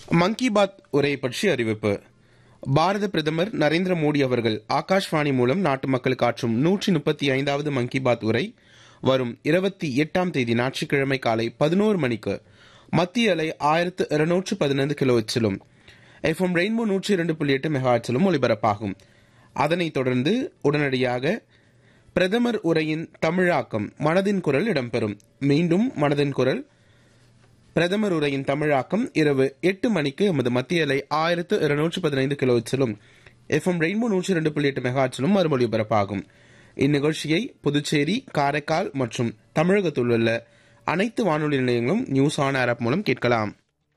மங்கி பாத் உரை பற்றி அறிவிப்பு பாரத பிரதமர் நரேந்திர மோடி அவர்கள் ஆகாஷ்வாணி மூலம் நாட்டு மக்களுக்கு ஆற்றும் நூற்றி முப்பத்தி ஐந்தாவது மங்கி பாத் உரை வரும் இருபத்தி எட்டாம் தேதி ஞாயிற்றுக்கிழமை காலை பதினோரு மணிக்கு மத்திய அலை ஆயிரத்து இருநூற்று பதினைந்து கிலோவச்சிலும் எஃப்எம் ரெயின்போ நூற்றி இரண்டு புள்ளி எட்டு மெகாட்சிலும் ஒலிபரப்பாகும் அதனைத் தொடர்ந்து உடனடியாக பிரதமர் உரையின் தமிழாக்கம் மனதின் குரல் இடம்பெறும் மீண்டும் மனதின் குரல் பிரதமர் உரையின் தமிழாக்கம் இரவு எட்டு மணிக்கு எமது மத்திய அலை ஆயிரத்து இருநூற்று பதினைந்து கிலோச்சிலும் எஃப்எம் ரெயின்போ நூற்றி இரண்டு புள்ளி எட்டு மெகாச்சிலும் மறுமொழி ஒலிபரப்பாகும் இந்நிகழ்ச்சியை புதுச்சேரி காரைக்கால் மற்றும் தமிழகத்தில் உள்ள அனைத்து வானொலி நிலையங்களும் நியூஸ் ஆன் ஏர் ஆப் மூலம் கேட்கலாம்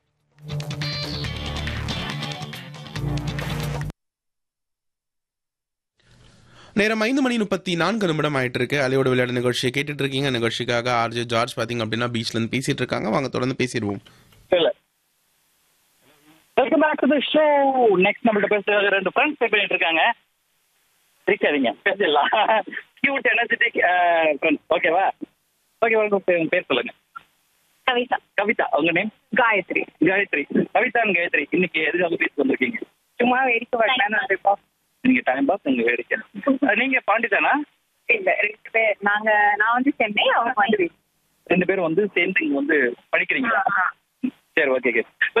நேரம் ஐந்து மணி முப்பத்தி நான்கு நிமிடம் ஆயிட்டு இருக்கு அலையோட விளையாடு நிகழ்ச்சியை கேட்டுட்டு இருக்கீங்க நிகழ்ச்சிக்காக ஆர்ஜே ஜார்ஜ் பாத்தீங்க அப்படின்னா பீச்ல இருந்து பேசிட்டு இருக்காங்க வாங்க தொடர்ந்து பேசிடுவோம் இல்ல welcome back to the show next நம்மள்ட்ட பேச ரெண்டு ஃப்ரெண்ட்ஸ் பே பண்ணிட்டு இருக்காங்க சிரிக்காதீங்க பேசிடலாம் கியூட் எனர்ஜெட்டிக் ஃப்ரெண்ட்ஸ் ஓகேவா ஓகே உங்க பேர் பேர் சொல்லுங்க கவிதா கவிதா உங்க நேம் காயத்ரி காயத்ரி கவிதா காயத்ரி இன்னைக்கு எதுக்காக பேச வந்திருக்கீங்க சும்மா வேடிக்கை வரலான்னு வந்திருக்கோம் நீங்க டைம் பாஸ் உங்க வேடிக்கை அஹ், நீங்க பாண்டிதானா இல்ல ரெண்டு பேர் நாங்க நான் வந்து சென்னை அவங்க வந்து ரெண்டு பேரும் வந்து சேர்ந்து இங்க வந்து படிக்கிறீங்களா சரி ஓகே